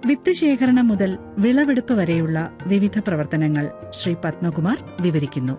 വിത്ത് ശേഖരണം മുതൽ വിളവെടുപ്പ് വരെയുള്ള വിവിധ പ്രവർത്തനങ്ങൾ ശ്രീ പത്മകുമാർ വിവരിക്കുന്നു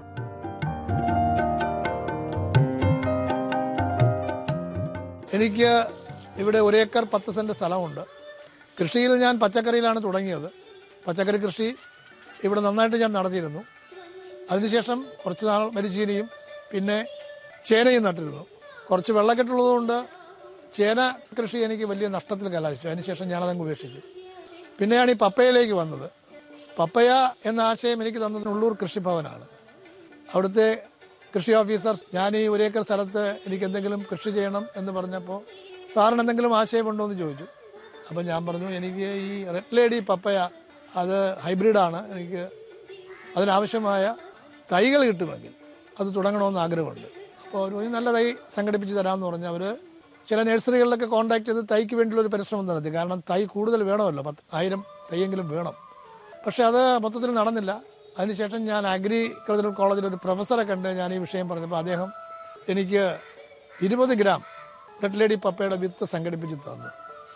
എനിക്ക് ഇവിടെ ഒരു ഏക്കർ പത്ത് സെന്റ് സ്ഥലമുണ്ട് കൃഷിയിൽ ഞാൻ പച്ചക്കറിയിലാണ് തുടങ്ങിയത് പച്ചക്കറി കൃഷി ഇവിടെ നന്നായിട്ട് ഞാൻ നടത്തിയിരുന്നു അതിനുശേഷം കുറച്ച് നാൾ മരിച്ചീനിയും പിന്നെ ചേനയും നട്ടിരുന്നു കുറച്ച് വെള്ളക്കെട്ടുള്ളതുകൊണ്ട് ചേന കൃഷി എനിക്ക് വലിയ നഷ്ടത്തിൽ കലാശിച്ചു അതിനുശേഷം ഞാനതങ്ങ് ഉപേക്ഷിച്ചു പിന്നെയാണ് ഈ പപ്പയയിലേക്ക് വന്നത് പപ്പയ എന്ന ആശയം എനിക്ക് തന്നത് ഉള്ളൂർ കൃഷിഭവനാണ് അവിടുത്തെ കൃഷി ഓഫീസർ ഞാൻ ഈ ഒരേക്കർ സ്ഥലത്ത് എനിക്ക് എന്തെങ്കിലും കൃഷി ചെയ്യണം എന്ന് പറഞ്ഞപ്പോൾ സാറിന് എന്തെങ്കിലും ആശയമുണ്ടോ എന്ന് ചോദിച്ചു അപ്പം ഞാൻ പറഞ്ഞു എനിക്ക് ഈ റെഡ് ലേഡി പപ്പയ അത് ഹൈബ്രിഡാണ് എനിക്ക് അതിനാവശ്യമായ തൈകൾ കിട്ടുമെങ്കിൽ അത് തുടങ്ങണമെന്ന് ആഗ്രഹമുണ്ട് അപ്പോൾ അവർ ഒരു നല്ല തൈ സംഘടിപ്പിച്ച് തരാമെന്ന് പറഞ്ഞ് അവർ ചില നഴ്സറികളിലൊക്കെ കോൺടാക്ട് ചെയ്ത് തൈക്ക് വേണ്ടിയുള്ള ഒരു പരിശ്രമം നടത്തി കാരണം തൈ കൂടുതൽ വേണമല്ലോ പത്ത് ആയിരം തൈയെങ്കിലും വേണം പക്ഷെ അത് മൊത്തത്തിൽ നടന്നില്ല അതിനുശേഷം ഞാൻ അഗ്രികൾച്ചറൽ കോളേജിൽ ഒരു പ്രൊഫസറെ കണ്ട് ഞാൻ ഈ വിഷയം പറഞ്ഞപ്പോൾ അദ്ദേഹം എനിക്ക് ഇരുപത് ഗ്രാം റെഡ് ലേഡി പപ്പയുടെ വിത്ത് സംഘടിപ്പിച്ച് തന്നു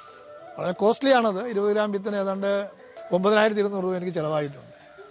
വളരെ കോസ്റ്റ്ലി ആണത് ഇരുപത് ഗ്രാം വിത്തിന് ഏതാണ്ട് ഒമ്പതിനായിരത്തി ഇരുന്നൂറ് രൂപ എനിക്ക് ചിലവായിട്ടുണ്ട്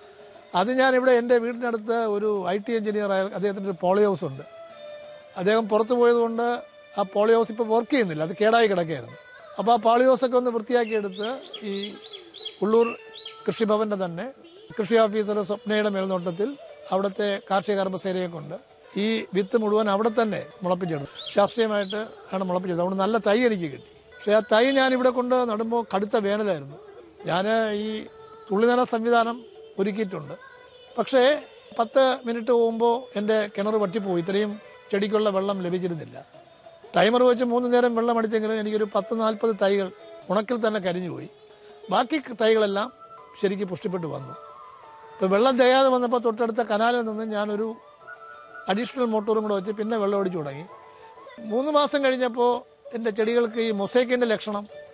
അത് ഞാൻ ഇവിടെ എൻ്റെ വീടിനടുത്ത് ഒരു ഐ ടി എഞ്ചിനീയറായ അദ്ദേഹത്തിൻ്റെ ഒരു പോളി ഹൗസ് ഉണ്ട് അദ്ദേഹം പുറത്തു പോയതുകൊണ്ട് ആ പോളി ഹൗസ് ഇപ്പോൾ വർക്ക് ചെയ്യുന്നില്ല അത് കേടായി കിടക്കുകയായിരുന്നു അപ്പോൾ ആ പോളി ഹൗസൊക്കെ ഒന്ന് വൃത്തിയാക്കിയെടുത്ത് ഈ ഉള്ളൂർ കൃഷിഭവൻ്റെ തന്നെ കൃഷി ഓഫീസർ സ്വപ്നയുടെ മേൽനോട്ടത്തിൽ അവിടുത്തെ കാർഷിക കർമ്മസേനയെ കൊണ്ട് ഈ വിത്ത് മുഴുവൻ അവിടെ തന്നെ മുളപ്പിച്ചെടുത്തു ശാസ്ത്രീയമായിട്ട് ആണ് മുളപ്പിച്ചെടുത്തത് അതുകൊണ്ട് നല്ല തൈ എനിക്ക് കിട്ടി പക്ഷേ ആ തൈ ഞാൻ ഇവിടെ കൊണ്ട് നടുമ്പോൾ കടുത്ത വേനലായിരുന്നു ഞാൻ ഈ തുള്ളിനന സംവിധാനം ഒരുക്കിയിട്ടുണ്ട് പക്ഷേ പത്ത് മിനിറ്റ് പോകുമ്പോൾ എൻ്റെ കിണർ വറ്റിപ്പോയി ഇത്രയും ചെടിക്കുള്ള വെള്ളം ലഭിച്ചിരുന്നില്ല ടൈമർ വെച്ച് മൂന്ന് നേരം വെള്ളം അടിച്ചെങ്കിലും എനിക്കൊരു പത്ത് നാൽപ്പത് തൈകൾ ഉണക്കിൽ തന്നെ കരിഞ്ഞുപോയി ബാക്കി തൈകളെല്ലാം ശരിക്ക് പുഷ്ടിപ്പെട്ട് വന്നു ഇപ്പോൾ വെള്ളം തികയാതെ വന്നപ്പോൾ തൊട്ടടുത്ത കനാലിൽ നിന്ന് ഞാനൊരു അഡീഷണൽ മോട്ടോറും കൂടെ വെച്ച് പിന്നെ വെള്ളം ഒടിച്ചു തുടങ്ങി മൂന്ന് മാസം കഴിഞ്ഞപ്പോൾ എൻ്റെ ചെടികൾക്ക് ഈ മൊസൈക്കിൻ്റെ ലക്ഷണം